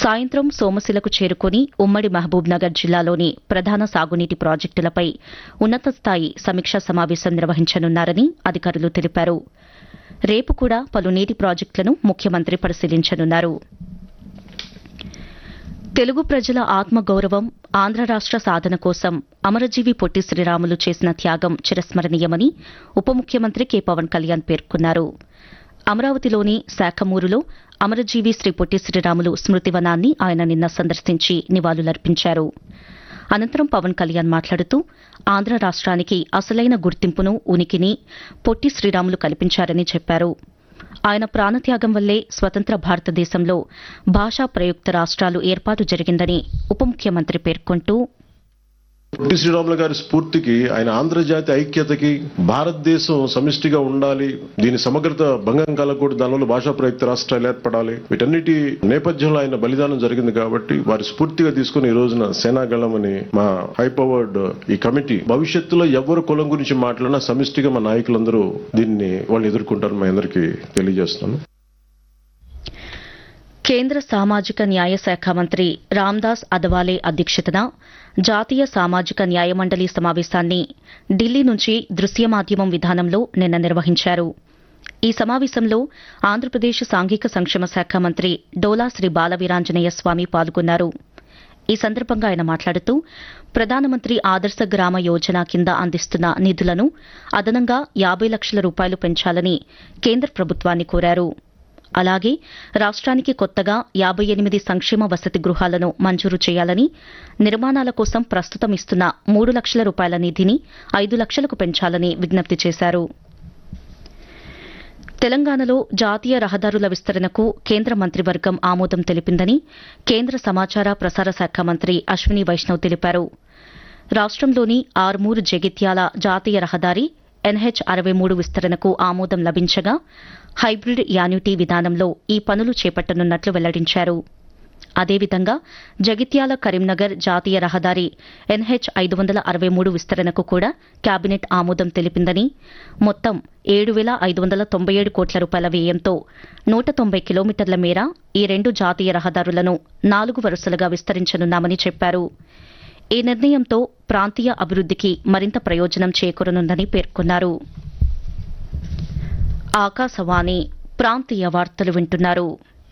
సాయంత్రం సోమశిలకు చేరుకుని ఉమ్మడి మహబూబ్ నగర్ జిల్లాలోని ప్రధాన సాగునీటి ప్రాజెక్టులపై ఉన్నత స్థాయి సమీక్షా సమావేశం నిర్వహించనున్నారని అధికారులు తెలిపారు రేపు కూడా పలు నీటి ప్రాజెక్టులను ముఖ్యమంత్రి పరిశీలించనున్నారు తెలుగు ప్రజల ఆత్మగౌరవం ఆంధ్ర రాష్ట సాధన కోసం అమరజీవి పొట్టి శ్రీరాములు చేసిన త్యాగం చిరస్మరణీయమని ఉప ముఖ్యమంత్రి కె పవన్ కళ్యాణ్ పేర్కొన్నారు అమరావతిలోని శాఖమూరులో అమరజీవి శ్రీ పొట్టి శ్రీరాములు స్మృతివనాన్ని ఆయన నిన్న సందర్శించి నివాళులర్పించారు అనంతరం పవన్ కళ్యాణ్ మాట్లాడుతూ ఆంధ్ర రాష్ట్రానికి అసలైన గుర్తింపును ఉనికిని పొట్టి శ్రీరాములు కల్పించారని చెప్పారు ఆయన ప్రాణత్యాగం వల్లే స్వతంత్ర భారతదేశంలో భాషా ప్రయుక్త రాష్ట్రాలు ఏర్పాటు జరిగిందని ఉప ముఖ్యమంత్రి పేర్కొంటూ పొట్టి శ్రీరాములు గారి స్ఫూర్తికి ఆయన ఆంధ్రజాతి ఐక్యతకి భారతదేశం సమిష్టిగా ఉండాలి దీని సమగ్రత భంగం కలగకూడదు దానివల్ల భాషా ప్రయుక్త రాష్ట్రాలు ఏర్పడాలి వీటన్నిటి నేపథ్యంలో ఆయన బలిదానం జరిగింది కాబట్టి వారి స్ఫూర్తిగా తీసుకుని ఈ రోజున సేనాగళమని మా హై పవర్డ్ ఈ కమిటీ భవిష్యత్తులో ఎవరు కులం గురించి మాట్లాడినా సమిష్టిగా మా నాయకులందరూ దీన్ని వాళ్ళు ఎదుర్కొంటారు మా అందరికీ తెలియజేస్తున్నాను కేంద్ర సామాజిక న్యాయ శాఖ మంత్రి రామ్దాస్ అదవాలే అధ్యక్షతన జాతీయ సామాజిక న్యాయ మండలి సమావేశాన్ని ఢిల్లీ నుంచి దృశ్య మాధ్యమం విధానంలో నిన్న నిర్వహించారు ఈ సమావేశంలో ఆంధ్రప్రదేశ్ సాంఘిక సంక్షేమ శాఖ మంత్రి డోలా శ్రీ బాలవీరాంజనేయ స్వామి పాల్గొన్నారు ఈ సందర్భంగా ఆయన మాట్లాడుతూ ప్రధానమంత్రి ఆదర్శ గ్రామ యోజన కింద అందిస్తున్న నిధులను అదనంగా యాబై లక్షల రూపాయలు పెంచాలని కేంద్ర ప్రభుత్వాన్ని కోరారు అలాగే రాష్ట్రానికి కొత్తగా యాబై ఎనిమిది సంక్షేమ వసతి గృహాలను మంజూరు చేయాలని నిర్మాణాల కోసం ప్రస్తుతం ఇస్తున్న మూడు లక్షల రూపాయల నిధిని ఐదు లక్షలకు పెంచాలని విజ్ఞప్తి చేశారు తెలంగాణలో జాతీయ రహదారుల విస్తరణకు కేంద్ర మంత్రివర్గం ఆమోదం తెలిపిందని కేంద్ర సమాచార ప్రసార శాఖ మంత్రి అశ్విని వైష్ణవ్ తెలిపారు రాష్ట్రంలోని ఆర్మూరు జగిత్యాల జాతీయ రహదారి ఎన్హెచ్ అరవై మూడు విస్తరణకు ఆమోదం లభించగా హైబ్రిడ్ యాన్యుటీ విధానంలో ఈ పనులు చేపట్టనున్నట్లు వెల్లడించారు అదేవిధంగా జగిత్యాల కరీంనగర్ జాతీయ రహదారి ఎన్హెచ్ ఐదు వందల అరవై మూడు విస్తరణకు కూడా కేబినెట్ ఆమోదం తెలిపిందని మొత్తం ఏడు వేల ఐదు వందల తొంభై ఏడు కోట్ల రూపాయల వ్యయంతో నూట తొంభై కిలోమీటర్ల మేర ఈ రెండు జాతీయ రహదారులను నాలుగు వరుసలుగా విస్తరించనున్నామని చెప్పారు ఈ నిర్ణయంతో ప్రాంతీయ అభివృద్దికి మరింత ప్రయోజనం చేకూరనుందని పేర్కొన్నారు ఆకాశవాణి ప్రాంతీయ వార్తలు వింటున్నారు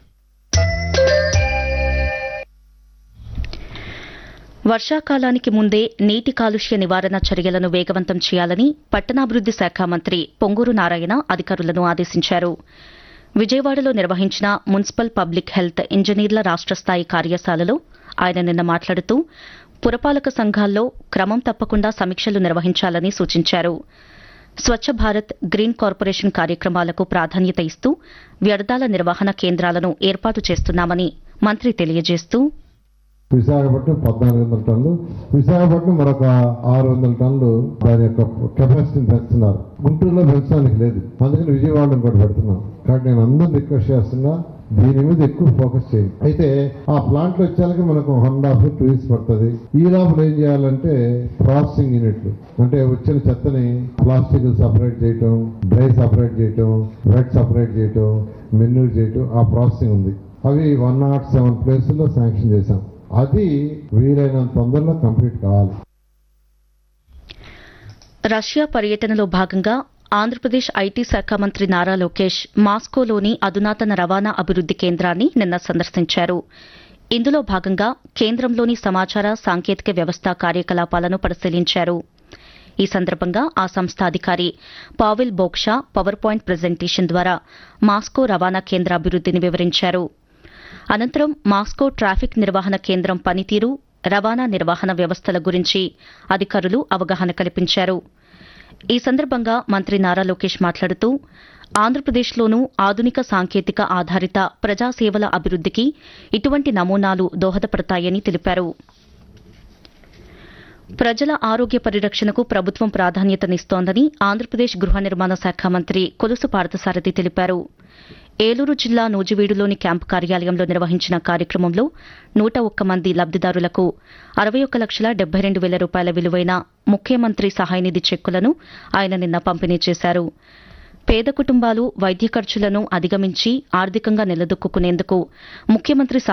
వర్షాకాలానికి ముందే నీటి కాలుష్య నివారణ చర్యలను వేగవంతం చేయాలని పట్టణాభివృద్ది శాఖ మంత్రి పొంగూరు నారాయణ అధికారులను ఆదేశించారు విజయవాడలో నిర్వహించిన మున్సిపల్ పబ్లిక్ హెల్త్ ఇంజనీర్ల రాష్ట స్థాయి కార్యశాలలో ఆయన నిన్న మాట్లాడుతూ పురపాలక సంఘాల్లో క్రమం తప్పకుండా సమీక్షలు నిర్వహించాలని సూచించారు స్వచ్ఛ భారత్ గ్రీన్ కార్పొరేషన్ కార్యక్రమాలకు ప్రాధాన్యత ఇస్తూ వ్యర్థాల నిర్వహణ కేంద్రాలను ఏర్పాటు చేస్తున్నామని మంత్రి తెలియజేస్తూ విశాఖపట్నం పద్నాలుగు వందల టన్నులు విశాఖపట్నం మరొక ఆరు వందల టన్నులు దాని యొక్క కెపాసిటీని పెంచుతున్నారు గుంటూరులో పెంచడానికి లేదు అందుకని విజయవాడలో కూడా పెడుతున్నాం కాబట్టి నేను అందరూ రిక్వెస్ట్ చేస్తున్నా దీని మీద ఎక్కువ ఫోకస్ చేయండి అయితే ఆ ప్లాంట్ వచ్చాక మనకు వన్ హాఫ్ టూ ఇయర్స్ పడుతుంది ఈ లోపల ఏం చేయాలంటే ప్రాసెసింగ్ యూనిట్లు అంటే వచ్చిన చెత్తని ప్లాస్టిక్ సపరేట్ చేయటం డ్రై సపరేట్ చేయటం వెట్ సపరేట్ చేయటం మెన్యూర్ చేయటం ఆ ప్రాసెసింగ్ ఉంది అవి వన్ నాట్ సెవెన్ ప్లేసుల్లో శాంక్షన్ చేశాం అది వీలైనంత తొందరలో కంప్లీట్ కావాలి రష్యా పర్యటనలో భాగంగా ఆంధ్రప్రదేశ్ ఐటీ శాఖ మంత్రి నారా లోకేష్ మాస్కోలోని అధునాతన రవాణా అభివృద్ది కేంద్రాన్ని నిన్న సందర్శించారు ఇందులో భాగంగా కేంద్రంలోని సమాచార సాంకేతిక వ్యవస్థ కార్యకలాపాలను పరిశీలించారు ఈ సందర్భంగా ఆ సంస్థ అధికారి Pavel Boksha power point presentation ద్వారా మాస్కో రవాణా కేంద్ర అభివృద్దిని వివరించారు అనంతరం మాస్కో ట్రాఫిక్ నిర్వహణ కేంద్రం పనితీరు రవాణా నిర్వహణ వ్యవస్థల గురించి అధికారులు అవగాహన కల్పించారు ఈ సందర్భంగా మంత్రి నారా లోకేష్ మాట్లాడుతూ ఆంధ్రప్రదేశ్లోనూ ఆధునిక సాంకేతిక ఆధారిత ప్రజాసేవల అభివృద్దికి ఇటువంటి నమూనాలు దోహదపడతాయని తెలిపారు ప్రజల ఆరోగ్య పరిరక్షణకు ప్రభుత్వం ప్రాధాన్యతనిస్తోందని ఆంధ్రప్రదేశ్ గృహ నిర్మాణ శాఖ మంత్రి కొలుసు పార్థసారథి తెలిపారు ఏలూరు జిల్లా నూజివీడులోని క్యాంపు కార్యాలయంలో నిర్వహించిన కార్యక్రమంలో నూట ఒక్క మంది లబ్దిదారులకు అరవై ఒక్క లక్షల డెబ్బై రెండు వేల రూపాయల విలువైన ముఖ్యమంత్రి సహాయనిధి చెక్కులను ఆయన నిన్న పంపిణీ చేశారు పేద కుటుంబాలు వైద్య ఖర్చులను అధిగమించి ఆర్థికంగా నిలదొక్కునేందుకు ముఖ్యమంత్రి